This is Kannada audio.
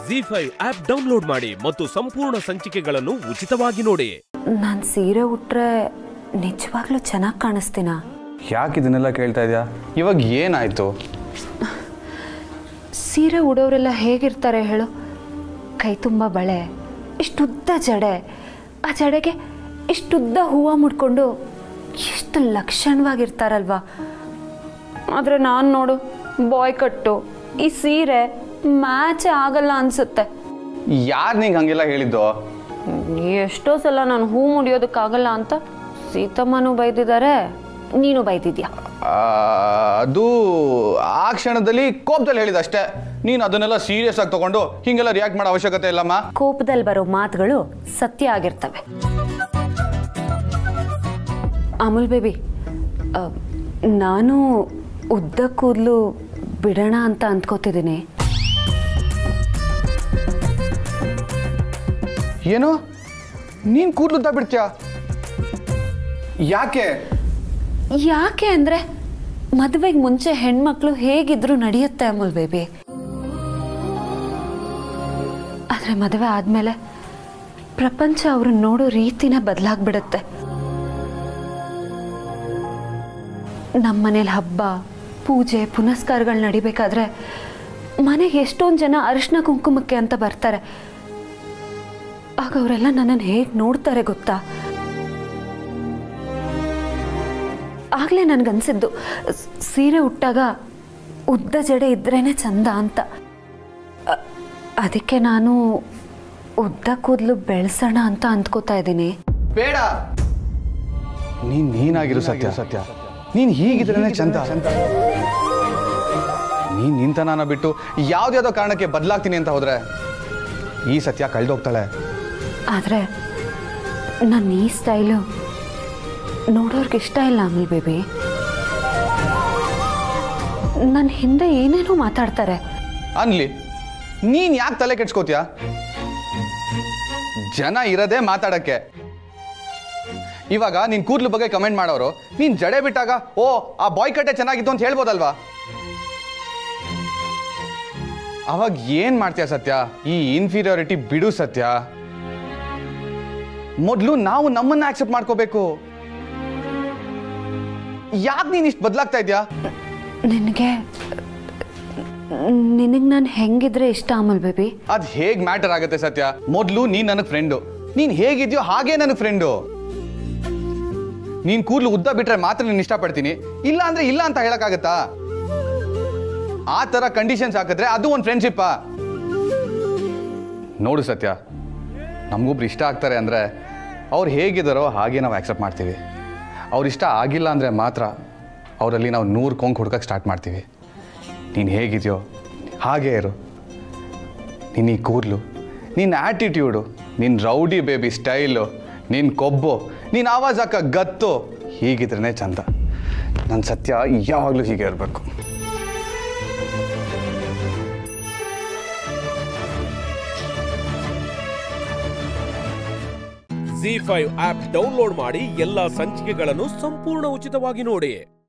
ಜಿ ಫೈವ್ ಆಪ್ ಡೌನ್ಲೋಡ್ ಮಾಡಿ ಮತ್ತು ಸಂಪೂರ್ಣ ಸಂಚಿಕೆಗಳನ್ನು ಉಚಿತವಾಗಿ ನೋಡಿ ನಾನು ಸೀರೆ ಉಟ್ರೆ ನಿಜವಾಗ್ಲೂ ಚೆನ್ನಾಗಿ ಕಾಣಿಸ್ತೀನ ಯಾಕೆ ಇದನ್ನೆಲ್ಲ ಕೇಳ್ತಾ ಇದೆಯಾ ಇವಾಗ ಏನಾಯ್ತು ಸೀರೆ ಉಡೋರೆಲ್ಲ ಹೇಗಿರ್ತಾರೆ ಹೇಳು ಕೈ ತುಂಬ ಬಳೆ ಇಷ್ಟುದ್ದ ಜಡೆ ಆ ಜಡೆಗೆ ಇಷ್ಟುದ್ದ ಹೂವು ಮುಡ್ಕೊಂಡು ಎಷ್ಟು ಲಕ್ಷಣವಾಗಿರ್ತಾರಲ್ವಾ ಆದರೆ ನಾನು ನೋಡು ಬಾಯ್ ಕಟ್ಟು ಈ ಸೀರೆ ಮ್ಯಾಚೇ ಆಗಲ್ಲ ಅನ್ಸುತ್ತೆ ಯಾರು ನಿಂಗೆ ಹಂಗೆಲ್ಲ ಹೇಳಿದ್ದು ಎಷ್ಟೋ ಸಲ ನಾನು ಹೂ ಮುಡಿಯೋದಕ್ಕಾಗಲ್ಲ ಅಂತ ಸೀತಮ್ಮನೂ ಬೈದಿದ್ದಾರೆ ನೀನು ಬೈದಿದ್ಯಾ ಆ, ಅದು ಆ ಕ್ಷಣದಲ್ಲಿ ಕೋಪದಲ್ಲಿ ಹೇಳಿದ ಅಷ್ಟೇ ನೀನು ಅದನ್ನೆಲ್ಲ ಸೀರಿಯಸ್ ಆಗಿ ತಗೊಂಡು ಹಿಂಗೆಲ್ಲ ರಿಯಾಕ್ಟ್ ಮಾಡೋ ಅವಶ್ಯಕತೆ ಇಲ್ಲಮ್ಮ ಕೋಪದಲ್ಲಿ ಬರೋ ಮಾತುಗಳು ಸತ್ಯ ಆಗಿರ್ತವೆ ಅಮುಲ್ ಬೇಬಿ ಆ, ನಾನು ಉದ್ದ ಕೂದಲು ಬಿಡೋಣ ಅಂತ ಅಂದ್ಕೋತಿದ್ದೀನಿ ಏನು ನೀನು ಕೂದಲು ಬಿಡ್ತೀಯಾ ಯಾಕೆ ಯಾಕೆ ಅಂದರೆ ಮದುವೆಗೆ ಮುಂಚೆ ಹೆಣ್ಮಕ್ಳು ಹೇಗಿದ್ರು ನಡೆಯುತ್ತೆ ಅಮುಲ್ ಬೇಬಿ ಆದರೆ ಮದುವೆ ಆದಮೇಲೆ ಪ್ರಪಂಚ ಅವ್ರನ್ನ ನೋಡೋ ರೀತಿನೇ ಬದಲಾಗ್ಬಿಡುತ್ತೆ ನಮ್ಮ ಮನೇಲಿ ಹಬ್ಬ ಪೂಜೆ ಪುನಸ್ಕಾರಗಳು ನಡಿಬೇಕಾದ್ರೆ ಮನೆಗೆ ಎಷ್ಟೊಂದು ಜನ ಅರಿಶಿನ ಕುಂಕುಮಕ್ಕೆ ಅಂತ ಬರ್ತಾರೆ ಆಗ ಅವರೆಲ್ಲ ನನ್ನನ್ನು ಹೇಗೆ ನೋಡ್ತಾರೆ ಗೊತ್ತಾ ಆಗಲೇ ನನಗನ್ಸಿದ್ದು ಸ್- ಸೀರೆ ಉಟ್ಟಾಗ ಉದ್ದ ಜಡೆ ಇದ್ರೇನೆ ಚಂದ ಅಂತ ಅ- ಅದಕ್ಕೆ ನಾನು ಉದ್ದ ಕೂದಲು ಬೆಳೆಸೋಣ ಅಂತ ಅಂದ್ಕೋತಾ ಇದ್ದೀನಿ ಬೇಡ ನೀನ್ ನೀನಾಗಿರು ಸತ್ಯ ಸತ್ಯ ನೀನ್ ಹೀಗಿದ್ರೇನೆ ಚಂದ ನೀನ್ ನಿಂತನಾನ ಬಿಟ್ಟು ಯಾವ್ದ್ಯಾವ್ದೋ ಕಾರಣಕ್ಕೆ ಬದಲಾಗ್ತೀನಿ ಅಂತ ಹೋದ್ರೆ ಈ ಸತ್ಯ ಕಳ್ದೋಗ್ತಾಳೆ ಆದರೆ ನನ್ನ ಈ ಸ್ಟೈಲು ನೋಡೋರ್ಗೆ ಇಷ್ಟ ಇಲ್ಲ ಅಮಲ್ ಬೇಬಿ ನನ್ನ ಹಿಂದೆ ಏನೇನೋ ಮಾತಾಡ್ತಾರೆ ಅನ್ಲಿ ನೀನ್ ಯಾಕೆ ತಲೆ ಕೆಡ್ಸ್ಕೋತೀಯ ಜನ ಇರದೇ ಮಾತಾಡಕ್ಕೆ ಇವಾಗ ನೀನ್ ಕೂದ್ಲು ಬಗ್ಗೆ ಕಮೆಂಟ್ ಮಾಡೋರು ನೀನ್ ಜಡೆ ಬಿಟ್ಟಾಗ ಓ ಆ ಬಾಯ್ ಕಟ್ಟೆ ಚೆನ್ನಾಗಿತ್ತು ಅಂತ ಹೇಳ್ಬೋದಲ್ವಾ ಅವಾಗ ಏನ್ ಮಾಡ್ತೀಯ ಸತ್ಯ ಈ ಇನ್ಫೀರಿಯಾರಿಟಿ ಬಿಡು ಸತ್ಯ ಮೊದಲು ನಾವು ನಮ್ಮನ್ನ ಆಕ್ಸೆಪ್ಟ್ ಮಾಡ್ಕೋಬೇಕು ಯಾಕೆ ನೀನ್ ಇಷ್ಟು ಬದಲಾಗ್ತಾ ಇದ್ಯಾ ನಿನಗೆ ನಿನಗೆ ನಾನು ಹೆಂಗಿದ್ರೆ ಇಷ್ಟ ಅಮಲ್ ಬೇಬಿ ಅದ್ ಹೇಗ್ ಮ್ಯಾಟರ್ ಆಗುತ್ತೆ ಸತ್ಯ ಮೊದ್ಲು ನೀನ್ ನನಗ್ ಫ್ರೆಂಡು ನೀನ್ ಹೇಗಿದ್ಯೋ ಹಾಗೇ ನನಗ್ ಫ್ರೆಂಡು ನೀನ್ ಕೂದ್ಲು ಉದ್ದ ಬಿಟ್ರೆ ಮಾತ್ರ ನೀನ್ ಇಷ್ಟಪಡ್ತೀನಿ ಇಲ್ಲ ಅಂದ್ರೆ ಇಲ್ಲ ಅಂತ ಹೇಳಕ್ಕಾಗತ್ತಾ ಆ ತರ ಕಂಡೀಷನ್ಸ್ ಹಾಕಿದ್ರೆ ಅದು ಒಂದು ಫ್ರೆಂಡ್ಶಿಪ್ಪ ನೋಡು ಸತ್ಯ ನಮಗೊಬ್ರು ಇಷ್ಟ ಆಗ್ತಾರೆ ಅಂದ್ರೆ ಅವ್ರು ಹೇಗಿದಾರೋ ಹಾಗೆ ನಾವು ಆಕ್ಸೆಪ್ಟ್ ಮಾಡ್ತೀವಿ ಅವ್ರು ಇಷ್ಟ ಆಗಿಲ್ಲ ಅಂದ್ರೆ ಮಾತ್ರ ಅವರಲ್ಲಿ ನಾವು ನೂರು ಕೊಂಕ್ ಹುಡ್ಕಕ್ಕೆ ಸ್ಟಾರ್ಟ್ ಮಾಡ್ತೀವಿ ನೀನು ಹೇಗಿದೆಯೋ ಹಾಗೇ ಇರು ನಿನ್ನ ಈ ಕೂದಲು ನಿನ್ನ ಆ್ಯಟಿಟ್ಯೂಡು ನಿನ್ನ ರೌಡಿ ಬೇಬಿ ಸ್ಟೈಲು ನಿನ್ನ ಕೊಬ್ಬು ನೀನು ಆವಾಜ್ ಹಾಕ ಗತ್ತು ಹೀಗಿದ್ರೇ ಚಂದ ನನ್ನ ಸತ್ಯ ಯಾವಾಗಲೂ ಹೀಗೆ ಇರಬೇಕು ಜಿ ಫೈವ್ ಆಪ್ ಡೌನ್ಲೋಡ್ ಮಾಡಿ ಎಲ್ಲಾ ಸಂಚಿಕೆಗಳನ್ನು ಸಂಪೂರ್ಣ ಉಚಿತವಾಗಿ ನೋಡಿ